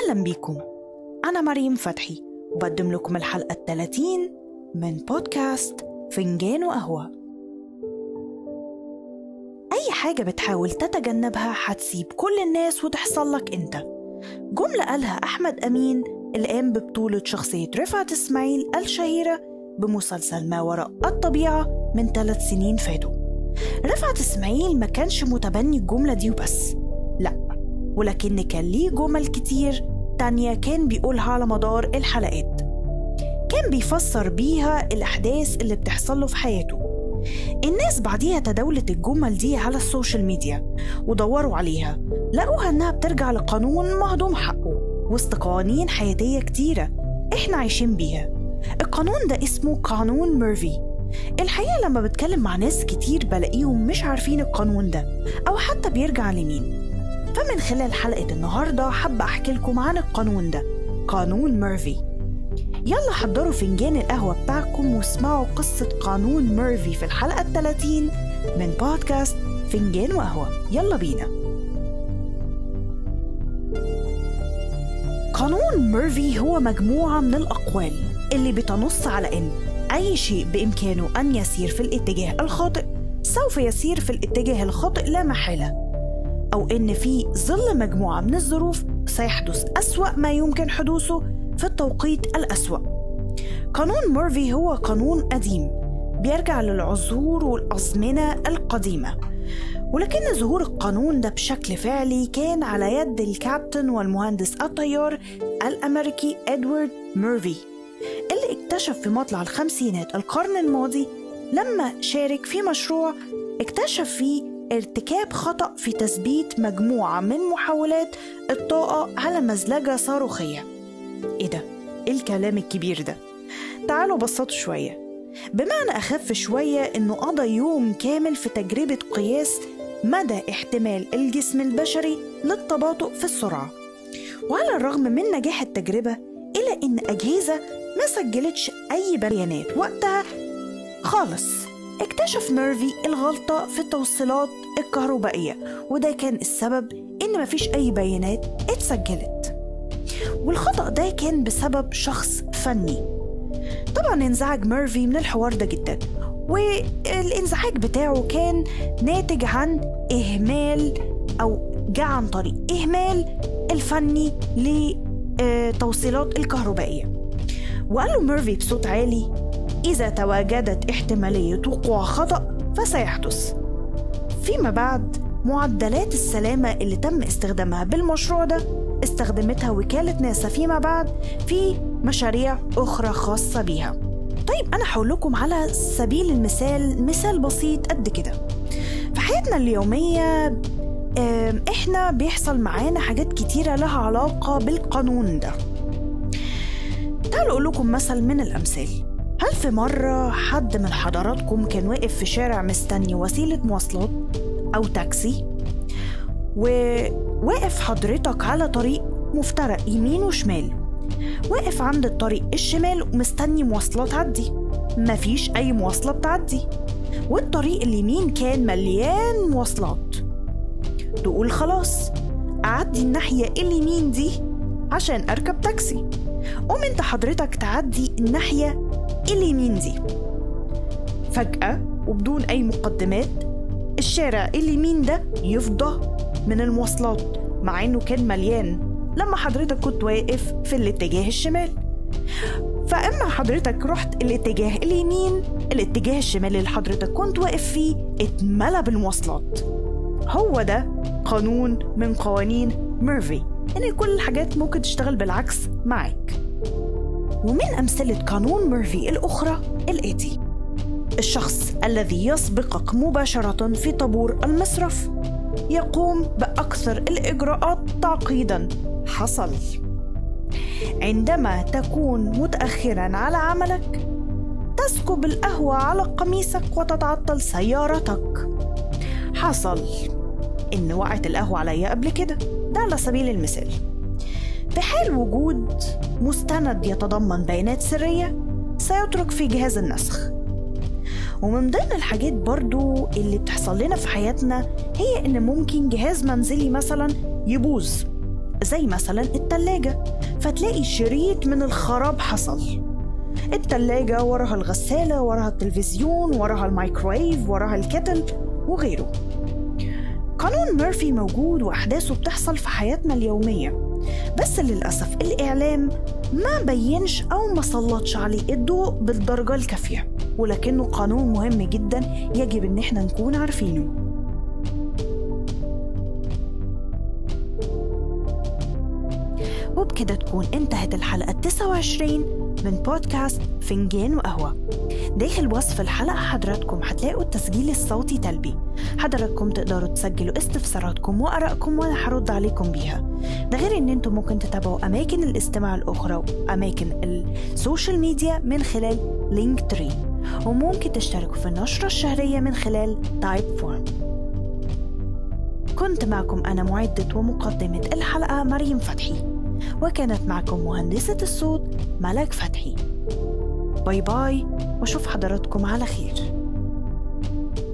أهلا بيكم أنا مريم فتحي وبقدم لكم الحلقة الثلاثين من بودكاست فنجان وقهوة أي حاجة بتحاول تتجنبها هتسيب كل الناس وتحصل لك أنت جملة قالها أحمد أمين اللي قام ببطولة شخصية رفعت إسماعيل الشهيرة بمسلسل ما وراء الطبيعة من ثلاث سنين فاتوا رفعت إسماعيل ما كانش متبني الجملة دي وبس لأ ولكن كان ليه جمل كتير تانية كان بيقولها على مدار الحلقات كان بيفسر بيها الأحداث اللي بتحصل له في حياته الناس بعديها تداولت الجمل دي على السوشيال ميديا ودوروا عليها لقوها إنها بترجع لقانون مهضوم حقه وسط قوانين حياتية كتيرة إحنا عايشين بيها القانون ده اسمه قانون ميرفي الحقيقة لما بتكلم مع ناس كتير بلاقيهم مش عارفين القانون ده أو حتى بيرجع لمين فمن خلال حلقة النهاردة حابة أحكي لكم عن القانون ده قانون ميرفي يلا حضروا فنجان القهوة بتاعكم واسمعوا قصة قانون ميرفي في الحلقة الثلاثين من بودكاست فنجان وقهوة يلا بينا قانون ميرفي هو مجموعة من الأقوال اللي بتنص على إن أي شيء بإمكانه أن يسير في الاتجاه الخاطئ سوف يسير في الاتجاه الخاطئ لا محالة أو إن في ظل مجموعة من الظروف سيحدث أسوأ ما يمكن حدوثه في التوقيت الأسوأ قانون مورفي هو قانون قديم بيرجع للعصور والأزمنة القديمة ولكن ظهور القانون ده بشكل فعلي كان على يد الكابتن والمهندس الطيار الأمريكي إدوارد ميرفي اللي اكتشف في مطلع الخمسينات القرن الماضي لما شارك في مشروع اكتشف فيه ارتكاب خطأ في تثبيت مجموعة من محاولات الطاقة على مزلجة صاروخية إيه ده؟ إيه الكلام الكبير ده؟ تعالوا بسطوا شوية بمعنى أخف شوية إنه قضى يوم كامل في تجربة قياس مدى احتمال الجسم البشري للتباطؤ في السرعة وعلى الرغم من نجاح التجربة إلا إن أجهزة ما سجلتش أي بيانات وقتها خالص اكتشف ميرفي الغلطة في التوصيلات الكهربائية وده كان السبب إن مفيش أي بيانات اتسجلت والخطأ ده كان بسبب شخص فني طبعا انزعج ميرفي من الحوار ده جدا والانزعاج بتاعه كان ناتج عن إهمال أو جاء عن طريق إهمال الفني لتوصيلات الكهربائية وقال له ميرفي بصوت عالي إذا تواجدت احتمالية وقوع خطأ فسيحدث فيما بعد معدلات السلامة اللي تم استخدامها بالمشروع ده استخدمتها وكالة ناسا فيما بعد في مشاريع أخرى خاصة بيها طيب أنا هقول لكم على سبيل المثال مثال بسيط قد كده في حياتنا اليومية إحنا بيحصل معانا حاجات كتيرة لها علاقة بالقانون ده تعالوا أقول لكم مثل من الأمثال هل في مرة حد من حضراتكم كان واقف في شارع مستني وسيلة مواصلات أو تاكسي وواقف حضرتك على طريق مفترق يمين وشمال واقف عند الطريق الشمال ومستني مواصلة تعدي مفيش أي مواصلة بتعدي والطريق اليمين كان مليان مواصلات تقول خلاص أعدي الناحية اليمين دي عشان أركب تاكسي قوم انت حضرتك تعدي الناحية اليمين دي فجأة وبدون أي مقدمات الشارع اليمين ده يفضى من المواصلات مع إنه كان مليان لما حضرتك كنت واقف في الاتجاه الشمال فأما حضرتك رحت الاتجاه اليمين الاتجاه الشمالي اللي حضرتك كنت واقف فيه اتملى بالمواصلات هو ده قانون من قوانين ميرفي إن كل الحاجات ممكن تشتغل بالعكس معاك ومن أمثلة قانون ميرفي الأخرى الآتي الشخص الذي يسبقك مباشرة في طابور المصرف يقوم بأكثر الإجراءات تعقيدا حصل عندما تكون متأخرا على عملك تسكب القهوة على قميصك وتتعطل سيارتك حصل إن وقعت القهوة عليا قبل كده ده على سبيل المثال في حال وجود مستند يتضمن بيانات سرية سيترك في جهاز النسخ ومن ضمن الحاجات برضو اللي بتحصل لنا في حياتنا هي إن ممكن جهاز منزلي مثلا يبوظ زي مثلا التلاجة فتلاقي شريط من الخراب حصل التلاجة وراها الغسالة وراها التلفزيون وراها الميكرويف وراها الكتل وغيره قانون ميرفي موجود وأحداثه بتحصل في حياتنا اليومية بس للأسف الإعلام ما بينش أو ما سلطش عليه الضوء بالدرجة الكافية ولكنه قانون مهم جدا يجب إن احنا نكون عارفينه وبكده تكون انتهت الحلقة 29 من بودكاست فنجان وقهوة داخل وصف الحلقة حضراتكم هتلاقوا التسجيل الصوتي تلبي حضراتكم تقدروا تسجلوا استفساراتكم وآرائكم وأنا هرد عليكم بيها ده غير إن انتم ممكن تتابعوا أماكن الاستماع الأخرى وأماكن السوشيال ميديا من خلال لينك تري وممكن تشتركوا في النشرة الشهرية من خلال تايب فورم كنت معكم أنا معدة ومقدمة الحلقة مريم فتحي وكانت معكم مهندسة الصوت ملك فتحي باي باي واشوف حضراتكم على خير